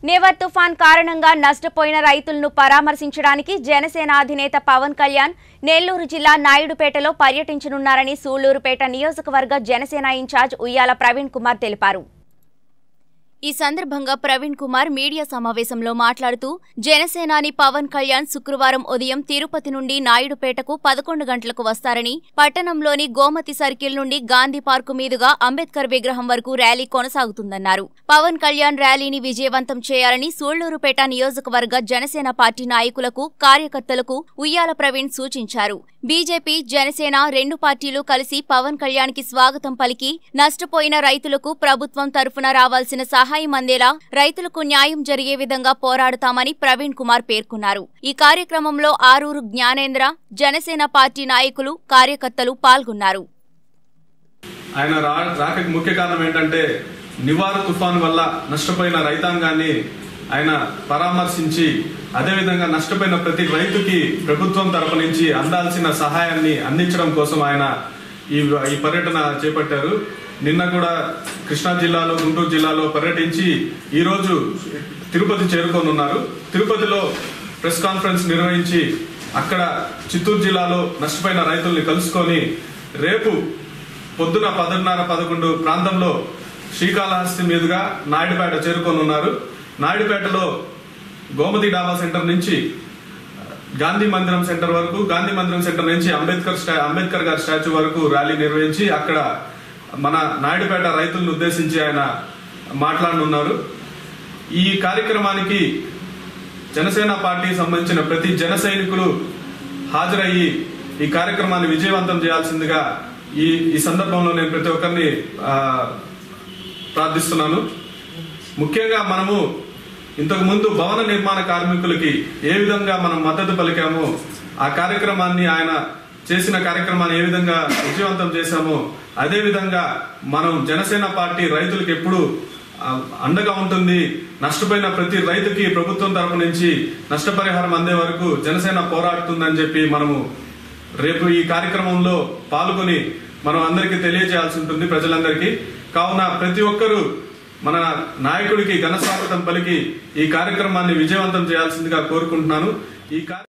నివర్ తుఫాన్ కారణంగా నష్టపోయిన రైతులను పరామర్శించడానికి జనసేన అధినేత పవన్ కళ్యాణ్ నెల్లూరు జిల్లా నాయుడుపేటలో పర్యటించనున్నారని సూళ్లూరుపేట నియోజకవర్గ జనసేన ఇన్ఛార్జ్ ఉయ్యాల ప్రవీణ్ కుమార్ తెలిపారు ఈ సందర్భంగా ప్రవీణ్ కుమార్ మీడియా సమావేశంలో మాట్లాడుతూ జనసేనాని పవన్ కళ్యాణ్ శుక్రవారం ఉదయం తిరుపతి నుండి నాయుడుపేటకు పదకొండు గంటలకు వస్తారని పట్టణంలోని గోమతి సర్కిల్ నుండి గాంధీ పార్కు మీదుగా అంబేద్కర్ విగ్రహం వరకు ర్యాలీ కొనసాగుతుందన్నారు పవన్ కళ్యాణ్ ర్యాలీని విజయవంతం చేయాలని సూళ్లూరుపేట నియోజకవర్గ జనసేన పార్టీ నాయకులకు కార్యకర్తలకు ఉయ్యాల ప్రవీణ్ సూచించారు బీజేపీ జనసేన రెండు పార్టీలు కలిసి పవన్ కళ్యాణ్ కి స్వాగతం పలికి నష్టపోయిన రైతులకు ప్రభుత్వం తరఫున రావాల్సిన సహాయం అందేలా రైతులకు న్యాయం జరిగే విధంగా పోరాడుతామని ప్రవీణ్ కుమార్ పేర్కొన్నారు ఈ కార్యక్రమంలో ఆరూరు జ్ఞానేంద్ర జనసేన పార్టీ నాయకులు కార్యకర్తలు పాల్గొన్నారు ఆయన రా రాకకి ముఖ్య కారణం ఏంటంటే నివార్ తుఫాన్ వల్ల నష్టపోయిన రైతాంగాన్ని ఆయన పరామర్శించి అదేవిధంగా నష్టపోయిన ప్రతి రైతుకి ప్రభుత్వం తరపు నుంచి అందాల్సిన సహాయాన్ని అందించడం కోసం ఆయన ఈ ఈ పర్యటన చేపట్టారు నిన్న కూడా కృష్ణా జిల్లాలో గుంటూరు జిల్లాలో పర్యటించి ఈరోజు తిరుపతి చేరుకోనున్నారు తిరుపతిలో ప్రెస్ కాన్ఫరెన్స్ నిర్వహించి అక్కడ చిత్తూరు జిల్లాలో నష్టపోయిన రైతుల్ని కలుసుకొని రేపు పొద్దున పదన్నర పదకొండు ప్రాంతంలో శ్రీకాళహస్తి మీదుగా నాయుడుపేట చేరుకోనున్నారు నాయుడుపేటలో గోమతి డాబా సెంటర్ నుంచి గాంధీ మందిరం సెంటర్ వరకు గాంధీ మందిరం సెంటర్ నుంచి అంబేద్కర్ స్టా అంబేద్కర్ గారి స్టాచ్యూ వరకు ర్యాలీ నిర్వహించి అక్కడ మన నాయుడుపేట రైతులను ఉద్దేశించి ఆయన మాట్లాడనున్నారు ఈ కార్యక్రమానికి జనసేన పార్టీకి సంబంధించిన ప్రతి జన సైనికులు హాజరయ్యి ఈ కార్యక్రమాన్ని విజయవంతం చేయాల్సిందిగా ఈ ఈ సందర్భంలో నేను ప్రతి ఒక్కరిని ఆ, ప్రార్థిస్తున్నాను ముఖ్యంగా మనము ఇంతకు ముందు భవన నిర్మాణ కార్మికులకి ఏ విధంగా మనం మద్దతు పలికామో ఆ కార్యక్రమాన్ని ఆయన చేసిన కార్యక్రమాన్ని ఏ విధంగా విజయవంతం చేశామో అదే విధంగా మనం జనసేన పార్టీ రైతులకు ఎప్పుడు ఆ, అండగా ఉంటుంది నష్టపోయిన ప్రతి రైతుకి ప్రభుత్వం తరపు నుంచి నష్టపరిహారం అందే వరకు జనసేన పోరాడుతుందని చెప్పి మనము రేపు ఈ కార్యక్రమంలో పాల్గొని మనం అందరికీ తెలియజేయాల్సి ఉంటుంది ప్రజలందరికీ కావున ప్రతి ఒక్కరూ మన నాయకుడికి ఘన స్వాగతం పలికి ఈ కార్యక్రమాన్ని విజయవంతం చేయాల్సిందిగా కోరుకుంటున్నాను ఈ కార్య-